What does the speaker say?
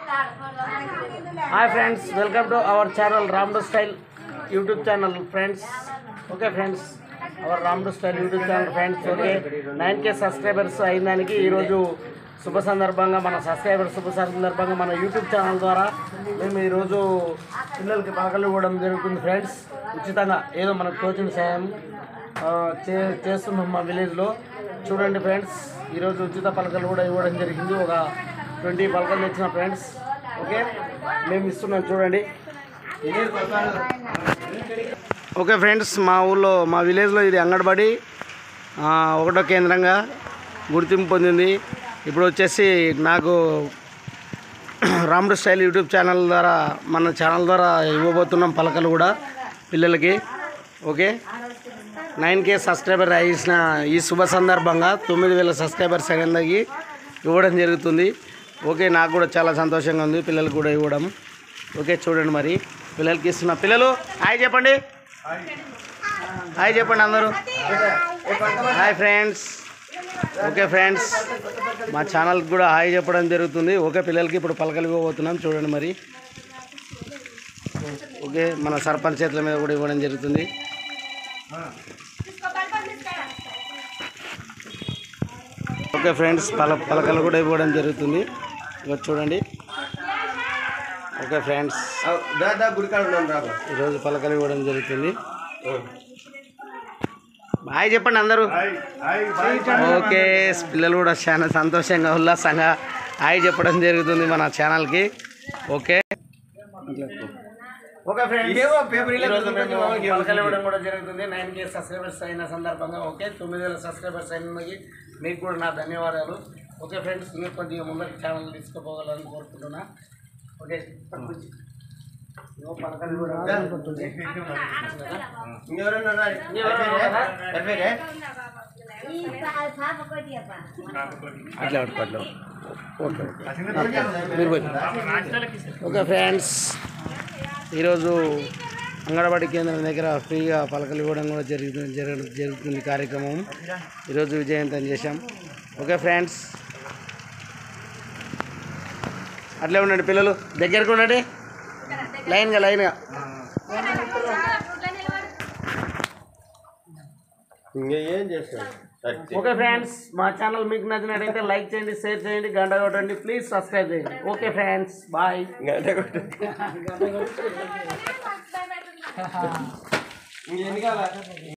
Hi friends welcome to our channel Ramdu style YouTube channel friends okay friends our Ramdu style YouTube channel friends okay nine K subscribers అయిన దానికి ఈరోజు శుభ సందర్భంగా మన subscribers శుభ సందర్భంగా మన యూట్యూబ్ ఛానల్ ద్వారా మేము ఈరోజు పిల్లలకి పలకలు ఇవ్వడం జరుగుతుంది ఫ్రెండ్స్ ఉచితంగా ఏదో మనకు తోచిన సాయం ఆ, చే చేస్తున్నాం మా విలేజ్లో చూడండి ఫ్రెండ్స్ ఈరోజు ఉచిత పలకలు కూడా ఇవ్వడం జరిగింది ఒక ట్వంటీ పలకలు తెచ్చిన ఫ్రెండ్స్ ఓకే మేము ఇస్తున్నాం చూడండి ఓకే ఫ్రెండ్స్ మా ఊళ్ళో మా విలేజ్లో ఇది అంగన్వాడీ ఆ, ఒకటో కేంద్రంగా గుర్తింపు పొందింది ఇప్పుడు వచ్చేసి నాకు రాముడు స్టైల్ యూట్యూబ్ ఛానల్ ద్వారా మన ఛానల్ ద్వారా ఇవ్వబోతున్నాం పలకలు కూడా పిల్లలకి ఓకే నైన్ కే సబ్స్క్రైబర్ అయిన ఈ శుభ సందర్భంగా తొమ్మిది వేల సబ్స్క్రైబర్స్ అయినకి ఇవ్వడం జరుగుతుంది ఓకే నాకు కూడా చాలా సంతోషంగా ఉంది పిల్లలకు కూడా ఇవ్వడం ఓకే చూడండి మరి పిల్లలకి ఇస్తున్నా పిల్లలు హాయ్ చెప్పండి హాయ్ చెప్పండి అందరూ హాయ్ ఫ్రెండ్స్ ఓకే ఫ్రెండ్స్ మా ఛానల్కి కూడా హాయ్ చెప్పడం జరుగుతుంది ఓకే పిల్లలకి ఇప్పుడు పలకలు ఇవ్వబోతున్నాం చూడండి మరి ఓకే మన సర్పంచ్ చేతుల మీద కూడా ఇవ్వడం జరుగుతుంది ఓకే ఫ్రెండ్స్ పల పలకలు కూడా ఇవ్వడం జరుగుతుంది ఇక చూడండి ఓకే ఫ్రెండ్స్ దాదా గుడికాడ ఉన్నాను రాబు ఈరోజు పలకలు ఇవ్వడం జరుగుతుంది హాయ్ చెప్పండి అందరూ ఓకే పిల్లలు కూడా చాలా సంతోషంగా ఉల్లాసంగా హాయ్ చెప్పడం జరుగుతుంది మన ఛానల్కి ఓకే ఓకే ఫ్రెండ్స్ ఏవో పేపర్ ఇలా ఈరోజు కొంచెం మేము కొంచెం పలకలు ఇవ్వడం కూడా జరుగుతుంది నైన్ కే సబ్స్క్రైబర్స్ అయిన సందర్భంగా ఓకే తొమ్మిది వేల సబ్స్క్రైబర్స్ అయినకి మీకు కూడా నా ధన్యవాదాలు ఓకే ఫ్రెండ్స్ మీరు కొద్దిగా ముందరికి ఛానల్ తీసుకుపోవాలని కోరుకుంటున్నా ఓకే పట్టుకొచ్చి. ఇదిగో పలకలు ఇవ్వడం జరుగుతుంది. ఇంకెవరన్నా ఉన్నారు? అయిపోయిరే? అట్లా పట్టుకో, అట్లా ఓకే ఓకే మీరు పోయి. ఓకే ఫ్రెండ్స్ ఈరోజు అంగన్వాడీ కేంద్రం దగ్గర ఫ్రీగా పలకలు ఇవ్వడం కూడా జరుగుతుంది జరగ- జరుగుతుంది కార్యక్రమం ఈరోజు విజయవంతం చేశాం ఓకే ఫ్రెండ్స్ అట్లే ఉండండి పిల్లలు దగ్గరకు ఉండండి లైన్గా లైన్గా ఇంకా ఏం చేస్తాను ఓకే ఫ్రెండ్స్ మా ఛానల్ మీకు నచ్చినట్టయితే లైక్ చేయండి షేర్ చేయండి గంట కొట్టండి ప్లీజ్ సబ్స్క్రైబ్ చేయండి ఓకే ఫ్రెండ్స్ బాయ్ ఇంకెన్ని కావాలా